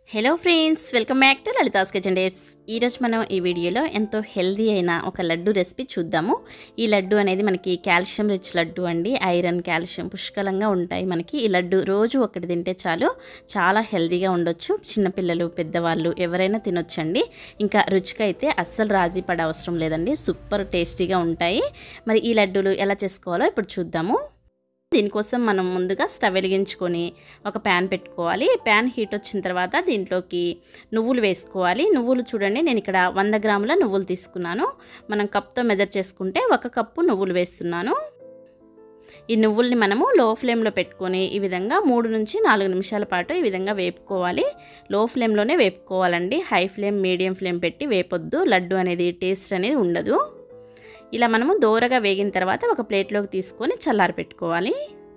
hello friends welcome back to Lalitha's kitchen డేప్స్ ఈరోజు మనం ఈ వీడియోలో ఎంతో హెల్దీ అయిన ఒక లడ్డు రెసిపీ చూద్దాము ఈ లడ్డు అనేది మనకి కాల్షియం రిచ్ లడ్డు అండి ఐరన్ కాల్షియం పుష్కలంగా ఉంటాయి మనకి ఈ లడ్డు రోజు ఒకటి తింటే చాలు చాలా హెల్దీగా ఉండొచ్చు చిన్నపిల్లలు పెద్దవాళ్ళు ఎవరైనా తినొచ్చండి ఇంకా రుచికి అయితే అస్సలు రాజీ పడే అవసరం లేదండి సూపర్ టేస్టీగా ఉంటాయి మరి ఈ లడ్డూలు ఎలా చేసుకోవాలో ఇప్పుడు చూద్దాము దీనికోసం మనం ముందుగా స్టవ్ వెలిగించుకొని ఒక ప్యాన్ పెట్టుకోవాలి ప్యాన్ హీట్ వచ్చిన తర్వాత దీంట్లోకి నువ్వులు వేసుకోవాలి నువ్వులు చూడండి నేను ఇక్కడ వంద గ్రాముల నువ్వులు తీసుకున్నాను మనం కప్తో మెజర్ చేసుకుంటే ఒక కప్పు నువ్వులు వేస్తున్నాను ఈ నువ్వుల్ని మనము లో ఫ్లేమ్లో పెట్టుకొని ఈ విధంగా మూడు నుంచి నాలుగు నిమిషాల పాటు ఈ విధంగా వేపుకోవాలి లో ఫ్లేమ్లోనే వేపుకోవాలండి హై ఫ్లేమ్ మీడియం ఫ్లేమ్ పెట్టి వేపొద్దు లడ్డు అనేది టేస్ట్ అనేది ఉండదు ఇలా మనము దోరగా వేగిన తర్వాత ఒక ప్లేట్లోకి తీసుకొని చల్లారి పెట్టుకోవాలి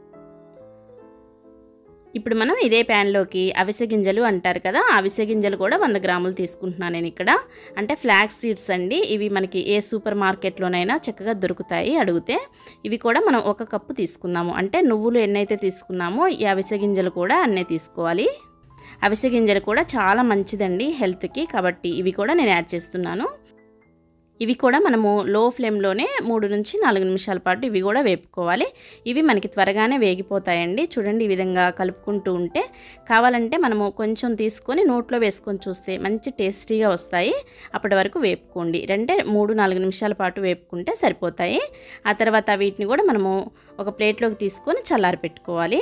ఇప్పుడు మనం ఇదే ప్యాన్లోకి అవిసె గింజలు అంటారు కదా అవిసె గింజలు కూడా వంద గ్రాములు తీసుకుంటున్నాను నేను ఇక్కడ అంటే ఫ్లాక్స్ సీడ్స్ అండి ఇవి మనకి ఏ సూపర్ మార్కెట్లోనైనా చక్కగా దొరుకుతాయి అడిగితే ఇవి కూడా మనం ఒక కప్పు తీసుకుందాము అంటే నువ్వులు ఎన్నైతే తీసుకున్నామో ఈ అవిసె గింజలు కూడా అన్నీ తీసుకోవాలి అవిసె గింజలు కూడా చాలా మంచిదండి హెల్త్కి కాబట్టి ఇవి కూడా నేను యాడ్ చేస్తున్నాను ఇవి కూడా మనము లో ఫ్లేమ్లోనే మూడు నుంచి నాలుగు నిమిషాల పాటు ఇవి కూడా వేపుకోవాలి ఇవి మనకి త్వరగానే వేగిపోతాయండి చూడండి ఈ విధంగా కలుపుకుంటూ ఉంటే కావాలంటే మనము కొంచెం తీసుకొని నోట్లో వేసుకొని చూస్తే మంచి టేస్టీగా వస్తాయి అప్పటి వరకు వేపుకోండి అంటే మూడు నాలుగు నిమిషాల పాటు వేపుకుంటే సరిపోతాయి ఆ తర్వాత వీటిని కూడా మనము ఒక ప్లేట్లోకి తీసుకొని చల్లారి పెట్టుకోవాలి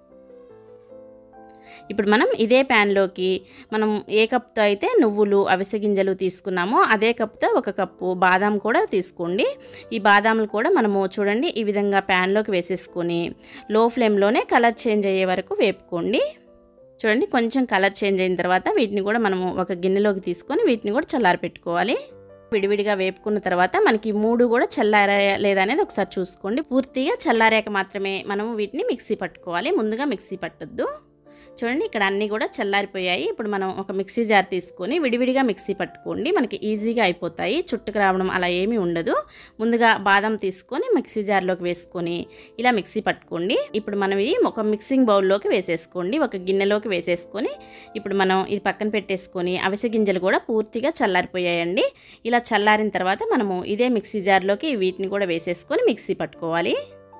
ఇప్పుడు మనం ఇదే ప్యాన్లోకి మనం ఏ కప్తో అయితే నువ్వులు అవిసె గింజలు తీసుకున్నామో అదే కప్తో ఒక కప్పు బాదాం కూడా తీసుకోండి ఈ బాదాములు కూడా మనము చూడండి ఈ విధంగా ప్యాన్లోకి వేసేసుకొని లో ఫ్లేమ్లోనే కలర్ చేంజ్ అయ్యే వరకు వేపుకోండి చూడండి కొంచెం కలర్ చేంజ్ అయిన తర్వాత వీటిని కూడా మనము ఒక గిన్నెలోకి తీసుకొని వీటిని కూడా చల్లారి పెట్టుకోవాలి విడివిడిగా వేపుకున్న తర్వాత మనకి మూడు కూడా చల్లారాయా లేదా అనేది ఒకసారి చూసుకోండి పూర్తిగా చల్లారాక మాత్రమే మనము వీటిని మిక్సీ పట్టుకోవాలి ముందుగా మిక్సీ పట్టొద్దు చూడండి ఇక్కడ అన్నీ కూడా చల్లారిపోయాయి ఇప్పుడు మనం ఒక మిక్సీ జార్ తీసుకొని విడివిడిగా మిక్సీ పట్టుకోండి మనకి ఈజీగా అయిపోతాయి చుట్టుకు రావడం అలా ఏమీ ఉండదు ముందుగా బాదం తీసుకొని మిక్సీ జార్లోకి వేసుకొని ఇలా మిక్సీ పట్టుకోండి ఇప్పుడు మనం ఇది ఒక మిక్సింగ్ బౌల్లోకి వేసేసుకోండి ఒక గిన్నెలోకి వేసేసుకొని ఇప్పుడు మనం ఇది పక్కన పెట్టేసుకొని అవిసె గింజలు కూడా పూర్తిగా చల్లారిపోయాయండి ఇలా చల్లారిన తర్వాత మనము ఇదే మిక్సీ జార్లోకి వీటిని కూడా వేసేసుకొని మిక్సీ పట్టుకోవాలి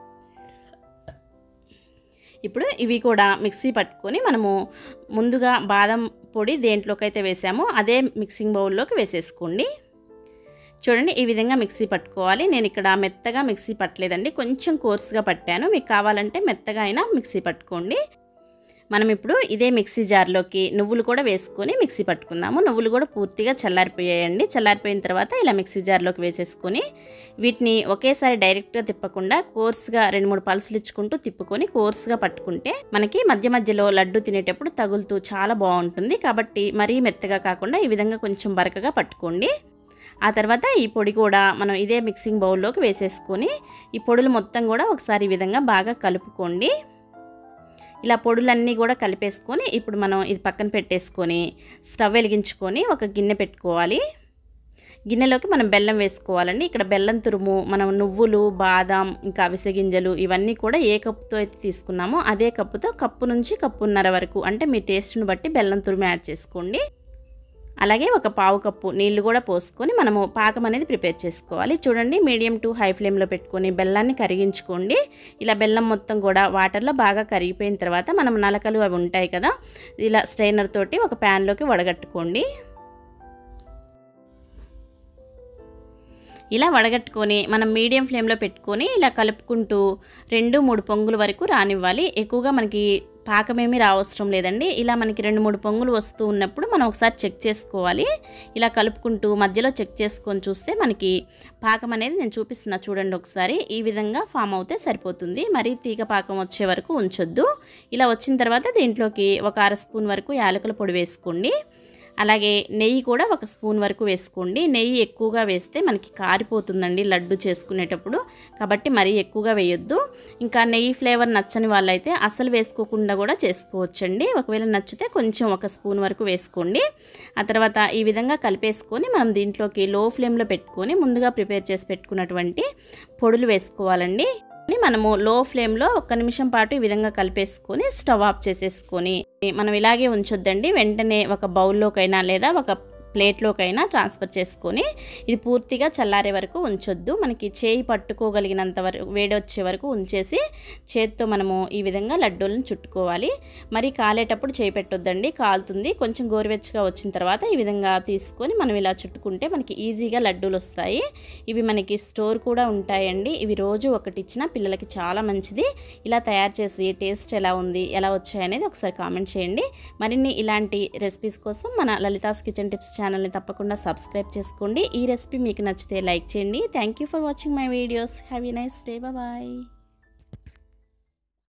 ఇప్పుడు ఇవి కూడా మిక్సీ పట్టుకొని మనము ముందుగా బాదం పొడి దేంట్లోకైతే వేసామో అదే మిక్సింగ్ బౌల్లోకి వేసేసుకోండి చూడండి ఈ విధంగా మిక్సీ పట్టుకోవాలి నేను ఇక్కడ మెత్తగా మిక్సీ పట్టలేదండి కొంచెం కోర్సుగా పట్టాను మీకు కావాలంటే మెత్తగా అయినా మిక్సీ పట్టుకోండి మనం ఇప్పుడు ఇదే మిక్సీ జార్లోకి నువ్వులు కూడా వేసుకొని మిక్సీ పట్టుకుందాము నువ్వులు కూడా పూర్తిగా చల్లారిపోయాయండి చల్లారిపోయిన తర్వాత ఇలా మిక్సీ జార్లోకి వేసేసుకొని వీటిని ఒకేసారి డైరెక్ట్గా తిప్పకుండా కోర్సుగా రెండు మూడు పల్సులు ఇచ్చుకుంటూ తిప్పుకొని కోర్సుగా పట్టుకుంటే మనకి మధ్య మధ్యలో లడ్డు తినేటప్పుడు తగులుతూ చాలా బాగుంటుంది కాబట్టి మరీ మెత్తగా కాకుండా ఈ విధంగా కొంచెం బరకగా పట్టుకోండి ఆ తర్వాత ఈ పొడి కూడా మనం ఇదే మిక్సింగ్ బౌల్లోకి వేసేసుకొని ఈ పొడులు మొత్తం కూడా ఒకసారి ఈ విధంగా బాగా కలుపుకోండి ఇలా పొడులన్నీ కూడా కలిపేసుకొని ఇప్పుడు మనం ఇది పక్కన పెట్టేసుకొని స్టవ్ వెలిగించుకొని ఒక గిన్నె పెట్టుకోవాలి గిన్నెలోకి మనం బెల్లం వేసుకోవాలండి ఇక్కడ బెల్లం తురుము మనం నువ్వులు బాదాం ఇంకా అవిసె గింజలు ఇవన్నీ కూడా ఏ కప్పుతో అయితే తీసుకున్నామో అదే కప్పుతో కప్పు నుంచి కప్పున్నర వరకు అంటే మీ టేస్ట్ని బట్టి బెల్లం తురుము యాడ్ చేసుకోండి అలాగే ఒక పావు కప్పు నీళ్లు కూడా పోసుకొని మనము పాకం అనేది ప్రిపేర్ చేసుకోవాలి చూడండి మీడియం టు హై ఫ్లేమ్లో పెట్టుకొని బెల్లాన్ని కరిగించుకోండి ఇలా బెల్లం మొత్తం కూడా వాటర్లో బాగా కరిగిపోయిన తర్వాత మనం నలకలు అవి ఉంటాయి కదా ఇలా స్ట్రైనర్ తోటి ఒక ప్యాన్లోకి వడగట్టుకోండి ఇలా వడగట్టుకొని మనం మీడియం ఫ్లేమ్లో పెట్టుకొని ఇలా కలుపుకుంటూ రెండు మూడు పొంగుల వరకు రానివ్వాలి ఎక్కువగా మనకి పాకమేమీ రావసరం లేదండి ఇలా మనకి రెండు మూడు పొంగులు వస్తూ ఉన్నప్పుడు మనం ఒకసారి చెక్ చేసుకోవాలి ఇలా కలుపుకుంటూ మధ్యలో చెక్ చేసుకొని చూస్తే మనకి పాకం అనేది నేను చూపిస్తున్నా చూడండి ఒకసారి ఈ విధంగా ఫామ్ అవుతే సరిపోతుంది మరీ తీగ పాకం వచ్చే వరకు ఉంచొద్దు ఇలా వచ్చిన తర్వాత దీంట్లోకి ఒక అర స్పూన్ వరకు యాలకుల పొడి వేసుకోండి అలాగే నెయ్యి కూడా ఒక స్పూన్ వరకు వేసుకోండి నెయ్యి ఎక్కువగా వేస్తే మనకి కారిపోతుందండి లడ్డు చేసుకునేటప్పుడు కాబట్టి మరీ ఎక్కువగా వేయొద్దు ఇంకా నెయ్యి ఫ్లేవర్ నచ్చని వాళ్ళైతే అసలు వేసుకోకుండా కూడా చేసుకోవచ్చండి ఒకవేళ నచ్చితే కొంచెం ఒక స్పూన్ వరకు వేసుకోండి ఆ తర్వాత ఈ విధంగా కలిపేసుకొని మనం దీంట్లోకి లో ఫ్లేమ్లో పెట్టుకొని ముందుగా ప్రిపేర్ చేసి పెట్టుకున్నటువంటి పొడులు వేసుకోవాలండి మనము లో ఫ్లేమ్లో ఒక్క నిమిషం పాటు ఈ విధంగా కలిపేసుకొని స్టవ్ ఆఫ్ చేసేసుకొని మనం ఇలాగే ఉంచొద్దండి వెంటనే ఒక బౌల్లోకైనా లేదా ఒక ప్లేట్లోకైనా ట్రాన్స్ఫర్ చేసుకొని ఇది పూర్తిగా చల్లారే వరకు ఉంచొద్దు మనకి చేయి పట్టుకోగలిగినంత వరకు వేడి వచ్చే వరకు ఉంచేసి చేత్తో మనము ఈ విధంగా లడ్డూలను చుట్టుకోవాలి మరి కాలేటప్పుడు చేయి పెట్టొద్దండి కాలుతుంది కొంచెం గోరువెచ్చగా వచ్చిన తర్వాత ఈ విధంగా తీసుకొని మనం ఇలా చుట్టుకుంటే మనకి ఈజీగా లడ్డూలు వస్తాయి ఇవి మనకి స్టోర్ కూడా ఉంటాయండి ఇవి రోజు ఒకటి ఇచ్చిన పిల్లలకి చాలా మంచిది ఇలా తయారు చేసి టేస్ట్ ఎలా ఉంది ఎలా వచ్చాయి అనేది ఒకసారి కామెంట్ చేయండి మరిన్ని ఇలాంటి రెసిపీస్ కోసం మన లలితాస్ కిచెన్ టిప్స్ ఛానల్ని తప్పకుండా సబ్స్క్రైబ్ చేసుకోండి ఈ రెసిపీ మీకు నచ్చితే లైక్ చేయండి thank you for watching my videos have a nice day bye